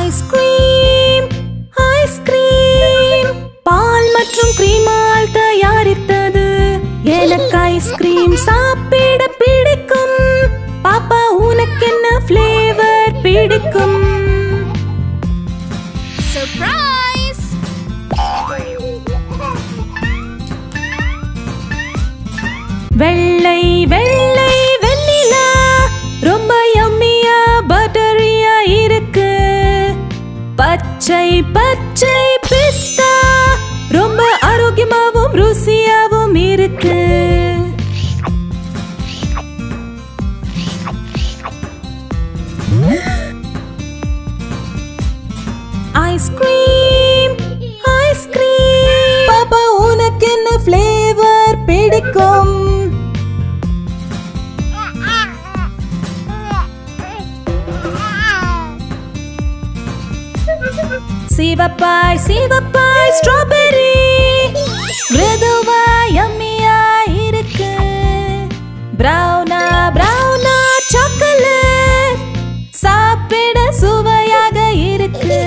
ice cream ice cream பால் மற்றும் கிரீமால் தயாரித்தது எனக்கு ice cream சாப்பிட பிடிக்கும் பாப்பா உனக்கு என்ன ஃப்ளேவர் பிடிக்கும் சர்ப்ரைஸ் வெள்ளை வெள்ளை வெண்ணிலா ரொம்ப யம்மியா பட்டரியா இருக்கு பச்சை பச்சை பிஸ்தா ரொம்ப ஆரோக்கியமாவும் ருசியாவும் இருக்கு ஐஸ்கிரீம் ஐஸ்கிரீம் பாப்பா உனக்கு என்ன ஃப்ளேவர் பிடிக்கும் சிவப்பாய் சிவப்பாய் ஸ்ட்ராபெரி மிருதுவா யம்மியா இருக்கு பிரவுனா பிரவுனா சாக்லேட் சாப்பிட சுவையாக இருக்கு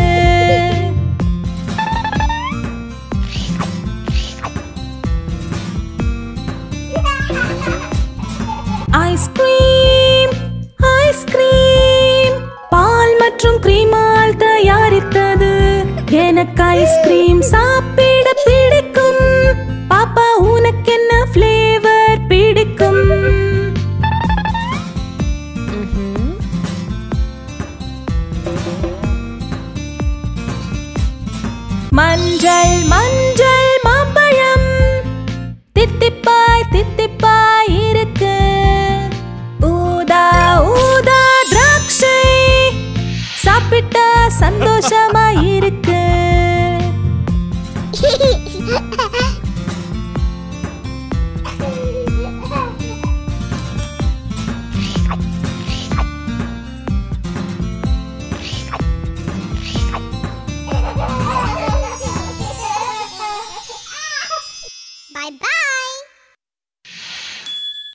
ஐஸ்கிரீம் ஐஸ்கிரீம் பால் மற்றும் கிரீமால் தயாரித்தது எனக்கு ஐஸ்கிரீம் சாப்பிட பிடிக்கும் பாப்பா உனக்கு என்ன ஃப்ளேவர் பிடிக்கும் மஞ்சள் மஞ்சள் மாம்பழம் தித்திப்பாய் தித்திப்பாய் இருக்கு ஊதா ஊதா திராட்சை சாப்பிட்டா சந்தோஷம்